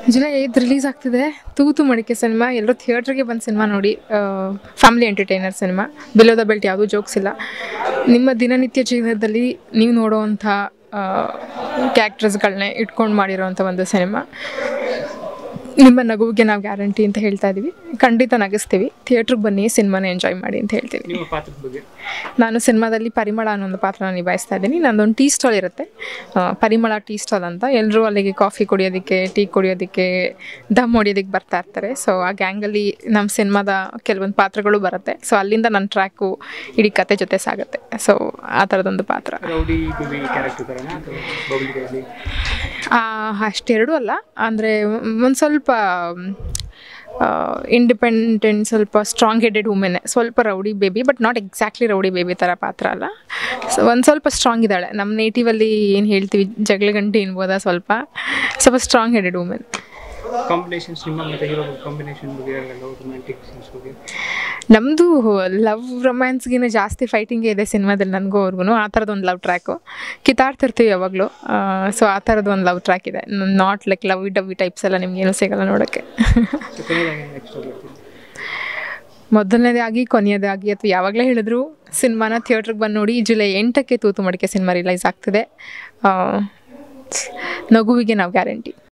July ಐದು release ಆಗ್ತಿದೆ ತೂತು ಮಡಿಕೆ ಸಿನಿಮಾ ಎಲ್ಲರೂ ಥಿಯೇಟ್ರಿಗೆ ಬಂದು ಸಿನಿಮಾ ನೋಡಿ family entertainer cinema below the belt ಯಾವುದೂ ಜೋಕ್ಸ್ ಇಲ್ಲ ನಿಮ್ಮ ದಿನನಿತ್ಯ ಜೀವನದಲ್ಲಿ ನೀವು ನೋಡೋವಂಥ ಕ್ಯಾರೆಕ್ಟರ್ಸ್ಗಳನ್ನೇ ಇಟ್ಕೊಂಡು ಮಾಡಿರೋವಂಥ ಒಂದು ಸಿನಿಮಾ ನಿಮ್ಮ ನಗುವಿಗೆ ನಾವು ಗ್ಯಾರಂಟಿ ಅಂತ ಹೇಳ್ತಾ ಇದ್ದೀವಿ ಖಂಡಿತ ನಗಿಸ್ತೀವಿ ಥಿಯೇಟ್ರಿಗೆ ಬನ್ನಿ ಸಿನಿಮಾನ ಎಂಜಾಯ್ ಮಾಡಿ ಅಂತ ಹೇಳ್ತೀವಿ ನಿಮ್ಮ ಪಾತ್ರದ ಬಗ್ಗೆ ನಾನು ಸಿನಿಮಾದಲ್ಲಿ ಪರಿಮಳ ಅನ್ನೋ ಒಂದು ಪಾತ್ರನ ನಿಭಾಯಿಸ್ತಾ ಇದ್ದೀನಿ ನಂದೊಂದು ಟೀ ಸ್ಟಾಲ್ ಇರುತ್ತೆ ಆ, ಪರಿಮಳ ಟೀ ಸ್ಟಾಲ್ ಅಂತ ಎಲ್ಲರೂ ಅಲ್ಲಿಗೆ ಕಾಫಿ ಕುಡಿಯೋದಕ್ಕೆ ಟೀ ಕುಡಿಯೋದಕ್ಕೆ ದಮ್ ಹೊಡಿಯೋದಕ್ಕೆ ಬರ್ತಾ ಇರ್ತಾರೆ ಸೊ ಆ ಗ್ಯಾಂಗಲ್ಲಿ ನಮ್ಮ ಸಿನಿಮಾದ ಕೆಲವೊಂದು ಪಾತ್ರಗಳು ಬರುತ್ತೆ ಸೊ ಅಲ್ಲಿಂದ ನನ್ನ ಟ್ರ್ಯಾಕು ಇಡೀ ಕತೆ ಜೊತೆ ಸಾಗುತ್ತೆ ಸೊ ಆ ಥರದೊಂದು ಪಾತ್ರ ರೌಡಿ ಬೇಬಿ ಕ್ಯಾರೆಕ್ಟರ್ ಥರನಾ ಅಥವಾ ಬಬಲಿಗೆಯಲ್ಲಿ ಆ, ಅಷ್ಟೆರಡೂ ಅಲ್ಲ ಅಂದರೆ ಒಂದು ಸ್ವಲ್ಪ ಇಂಡಿಪೆಂಡೆಂಟ್ ಸ್ವಲ್ಪ ಸ್ಟ್ರಾಂಗ್ ಹೆಡೆಡ್ ವುಮೆನ್ ಸ್ವಲ್ಪ rowdy baby but not exactly rowdy baby ಥರ ಪಾತ್ರ ಅಲ್ಲ ಸೊ ಒಂದು ಸ್ವಲ್ಪ ಸ್ಟ್ರಾಂಗ್ ಇದ್ದಾಳೆ ನಮ್ಮ ನೇಟಿವಲ್ಲಿ ಏನು ಹೇಳ್ತೀವಿ ಜಗಳ ಗಂಟೆ ಎನ್ಬೋದಾ ಸ್ವಲ್ಪ ಸ್ವಲ್ಪ ಸ್ಟ್ರಾಂಗ್ ಹೆಡೆಡ್ ವುಮೆನ್ ಕಾಂಬಿನೇಷನ್ಸ್ ನಿಮ್ಮ ಮತ್ತು ಹೀರೋ ಕಾಂಬಿನೇಷನ್ ಬಗ್ಗೆ ಲವ್ ರೊಮ್ಯಾಂಟಿಕ್ ಸೀನ್ಸ್ ಬಗ್ಗೆ ನಮ್ಮದು ಲವ್ ರೊಮ್ಯಾನ್ಸ್ಗಿನ ಜಾಸ್ತಿ ಫೈಟಿಂಗೇ ಇದೆ ಸಿನಿಮಾದಲ್ಲಿ ನನಗೂ ಅವ್ರಿಗೂ ಆ ಥರದ್ದು ಒಂದು ಲವ್ ಟ್ರ್ಯಾಕು ಕಿತಾಡ್ತಿರ್ತೀವಿ ಯಾವಾಗಲೂ ಸೊ ಆ ಥರದ್ದು ಒಂದು ಲವ್ ಟ್ರ್ಯಾಕ್ ಇದೆ not like love dovey types ಎಲ್ಲ ನಿಮ್ಗೇನು ಸಿಗಲ್ಲ ನೋಡೋಕ್ಕೆ ಸೊ ಕೊನೆಯದಾಗಿ ನೆಕ್ಸ್ಟ್ ಬರ್ತೀನಿ ಮೊದಲನೇದಾಗಿ ಕೊನೆಯದಾಗಿ ಅಥವಾ ಯಾವಾಗಲೇ ಹೇಳಿದ್ರು ಸಿನಿಮಾನ ಥಿಯೇಟ್ರಿಗೆ ಬಂದು ನೋಡಿ ಜುಲೈ ಎಂಟಕ್ಕೆ ತೂತು ಮಡಿಕೆ ಸಿನಿಮಾ ರಿಲೈಸ್ ಆಗ್ತಿದೆ ಆ, ನಗುವಿಗೆ ನಾವು ಗ್ಯಾರಂಟಿ